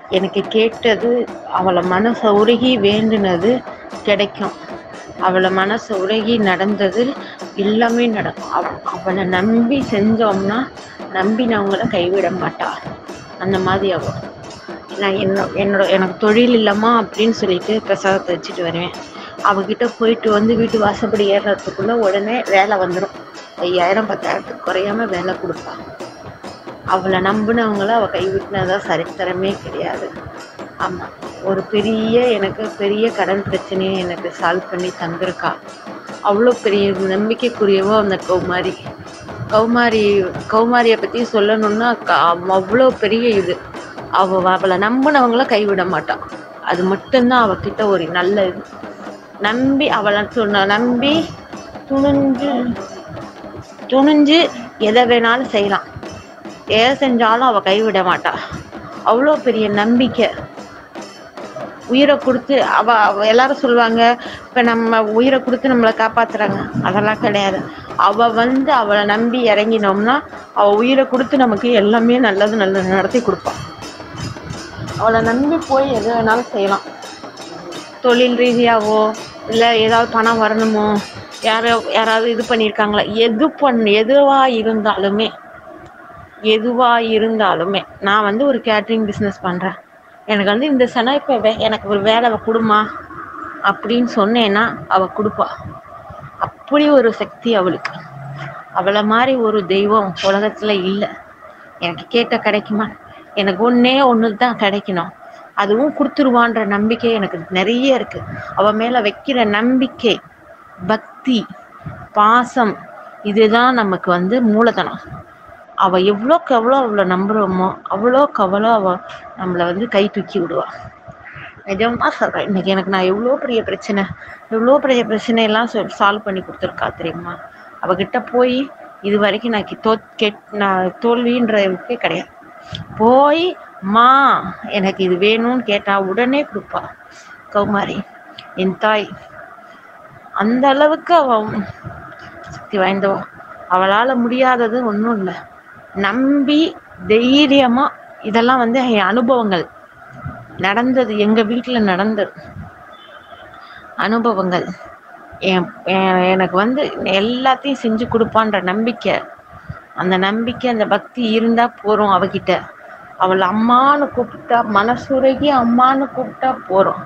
எனக்கு கேட்டது அவளை மனசை உருகி வேண்டுனது கிடைக்கும் அவளை மனசை உருகி நடந்தது எல்லாமே நடக்கும் அவ அவளை நம்பி செஞ்சோம்னா நம்பினவங்கள கைவிட மாட்டா அந்த மாதிரி அவ நான் என்ன என்னோட எனக்கு தொழில் இல்லைம்மா அப்படின்னு சொல்லிட்டு பிரசாதத்தை வச்சுட்டு வருவேன் அவகிட்ட போயிட்டு வந்து வீட்டு வாசப்படி ஏறுறதுக்குள்ள உடனே வேலை வந்துடும் ஐயாயிரம் பத்தாயிரத்துக்கு குறையாம வேலை கொடுப்பா அவளை நம்பினவங்கள அவள் கைவிட்டினதா சரித்திரமே கிடையாது ஆமாம் ஒரு பெரிய எனக்கு பெரிய கடன் பிரச்சனையை எனக்கு சால்வ் பண்ணி தந்திருக்கா அவ்வளோ பெரிய நம்பிக்கைக்குரியவோ அந்த கௌமாரி கௌமாரி கௌமாரியை பற்றி சொல்லணும்னா க- அவ்வளோ பெரிய இது அவ அவளை நம்பினவங்கள கைவிட மாட்டான் அது மட்டும்தான் அவகிட்ட ஒரு நல்ல இது நம்பி அவளை சொன்ன நம்பி துணிஞ்சு துணிஞ்சு எதை வேணாலும் செய்யலாம் எதை செஞ்சாலும் அவ கைவிட மாட்டா அவ்வளோ பெரிய நம்பிக்கை உயிரை கொடுத்து அவ அவ எல்லாரும் சொல்லுவாங்க இப்போ நம்ம உயிரை கொடுத்து நம்மளை காப்பாத்துறாங்க அதெல்லாம் கிடையாது அவ வந்து அவளை நம்பி இறங்கினோம்னா அவ உயிரை கொடுத்து நமக்கு எல்லாமே நல்லது நல்லது நடத்தி கொடுப்பான் அவளை நம்பி போய் எது வேணாலும் செய்யலாம் தொழில் ரீதியாவோ இல்லை ஏதாவது பணம் வரணுமோ யாரோ யாராவது இது பண்ணியிருக்காங்களா எது பண்ண எதுவாக இருந்தாலுமே எதுவாக இருந்தாலுமே நான் வந்து ஒரு கேட்ரிங் பிஸ்னஸ் பண்ணுறேன் எனக்கு வந்து இந்த சனம் இப்போ வே எனக்கு ஒரு வேலை கொடுமா அப்படின்னு சொன்னேன்னா அவள் கொடுப்பா அப்படி ஒரு சக்தி அவளுக்கு அவளை மாதிரி ஒரு தெய்வம் உலகத்தில் இல்லை எனக்கு கேட்ட கிடைக்குமா எனக்கு ஒன்றே ஒன்று தான் கிடைக்கணும் அதுவும் கொடுத்துருவான்ற நம்பிக்கை எனக்கு நிறைய இருக்கு அவ மேல வைக்கிற நம்பிக்கை பக்தி பாசம் இதுதான் நமக்கு வந்து மூலதனம் அவ எவ்வளோக்கு எவ்வளோ அவளை நம்புறோமோ அவ்வளோக்கு அவ்வளோ அவ நம்மளை வந்து கை தூக்கி விடுவா நிஜமா சொல்றேன் இன்னைக்கு எனக்கு நான் எவ்வளோ பெரிய பிரச்சனை எவ்வளோ பெரிய பிரச்சனையெல்லாம் சொல் சால்வ் பண்ணி கொடுத்துருக்கா தெரியுமா அவகிட்ட போய் இது வரைக்கும் நான் கி- தோ கெட் நான் தோல்வின்றதுக்கே கிடையாது போய் மா எனக்கு இது வேணும்னு கேட்டா உடனே கொடுப்பா கௌமாரி என் தாய் அந்த அளவுக்கு அவ சக்தி வாய்ந்தவ அவளால முடியாதது ஒன்றும் இல்லை நம்பி தைரியமா இதெல்லாம் வந்து என் அனுபவங்கள் நடந்தது எங்க வீட்டுல நடந்தது அனுபவங்கள் என் என் எனக்கு வந்து எல்லாத்தையும் செஞ்சு கொடுப்பான்ற நம்பிக்கை அந்த நம்பிக்கை அந்த பக்தி இருந்தா போறோம் அவகிட்ட அவள் அம்மான்னு கூப்பிட்டா மனசுருகி அம்மான்னு கூப்பிட்டா போறோம்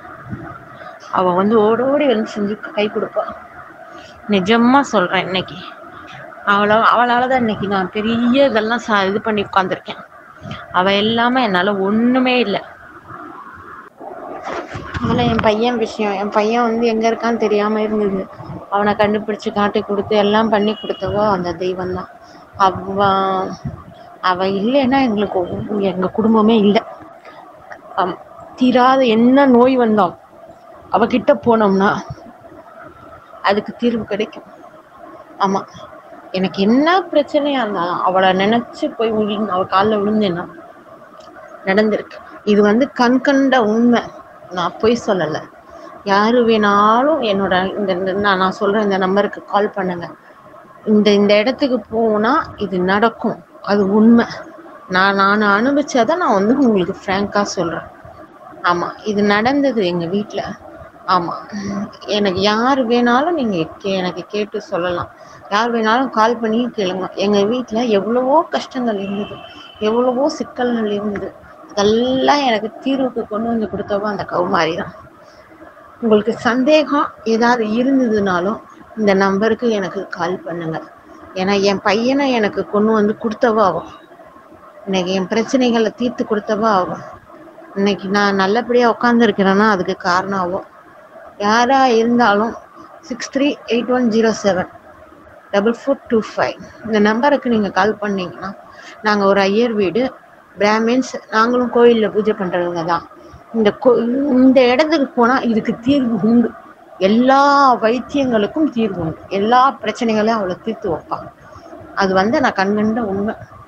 அவ வந்து ஓடோடி வந்து செஞ்சு கை கொடுப்பா நிஜமா சொல்றேன் இன்னைக்கு அவள அவளால தான் இன்னைக்கு நான் பெரிய இதெல்லாம் சா இது பண்ணி உட்காந்துருக்கேன் அவ இல்லாம என்னால ஒண்ணுமே இல்லை அதில் என் பையன் விஷயம் என் பையன் வந்து எங்கே இருக்கான்னு தெரியாமல் இருந்தது அவனை கண்டுபிடிச்சு காட்டி கொடுத்து எல்லாம் பண்ணி கொடுத்தவோ அந்த தெய்வம் தான் அவ அவ இல்லைன்னா எங்களுக்கு ஒ- எங்க குடும்பமே இல்லை அம், தீராத என்ன நோய் வந்தாலும் அவகிட்ட போனோம்னா அதுக்கு தீர்வு கிடைக்கும் ஆமா எனக்கு என்ன பிரச்சனையா இருந்தாலும் அவளை நினைச்சு போய் விழு அவ காலில் விழுந்தேன்னா நடந்திருக்கு இது வந்து கண் கண்ட உண்மை நான் பொய் சொல்லலை யாரு வேணாலும் என்னோட இந்த இந்த- நான் நான் சொல்ற இந்த நம்பருக்கு கால் பண்ணுங்க இந்த இந்த இடத்துக்கு போனா இது நடக்கும் அது உண்மை நான் நான் அனுபவிச்சதை நான் வந்து உங்களுக்கு ஃப்ராங்கா சொல்றேன் ஆமா இது நடந்தது எங்க வீட்ல ஆமா உம், எனக்கு யார் வேணாலும் நீங்க கே- எனக்கு கேட்டு சொல்லலாம் யார் வேணாலும் கால் பண்ணி கேளுங்க எங்க வீட்ல எவ்வளவோ கஷ்டங்கள் இருந்தது எவ்வளவோ சிக்கல்கள் இருந்தது அதெல்லாம் எனக்கு தீர்வுக்கு கொண்டு வந்து கொடுத்தவோ அந்த கௌமாரி தான் உங்களுக்கு சந்தேகம் ஏதாவது இருந்ததுனாலும் இந்த நம்பருக்கு எனக்கு கால் பண்ணுங்க ஏன்னா என் பையனை எனக்கு கொண்டு வந்து கொடுத்தவோ அவன் இன்னைக்கு என் பிரச்சனைகளை தீர்த்து கொடுத்தவோ அவன் இன்னைக்கு நான் நல்லபடியா உட்காந்துருக்கிறேன்னா அதுக்கு காரணம் அவன் யாரா இருந்தாலும் six three eight one zero seven double four two five இந்த நம்பருக்கு நீங்கள் கால் பண்ணீங்கன்னா நாங்கள் ஒரு ஐயர் வீடு பிராமின்ஸ் நாங்களும் கோயிலில் பூஜை பண்ணுறவங்க தான் இந்த கோ இந்த இடத்துக்கு போனால் இதுக்கு தீர்வு உண்டு எல்லா வைத்தியங்களுக்கும் தீர்வு உண்டு எல்லா பிரச்சனைகளையும் அவளை தீர்த்து வைப்பாங்க அது வந்து நான் கண்கண்ட உண்மை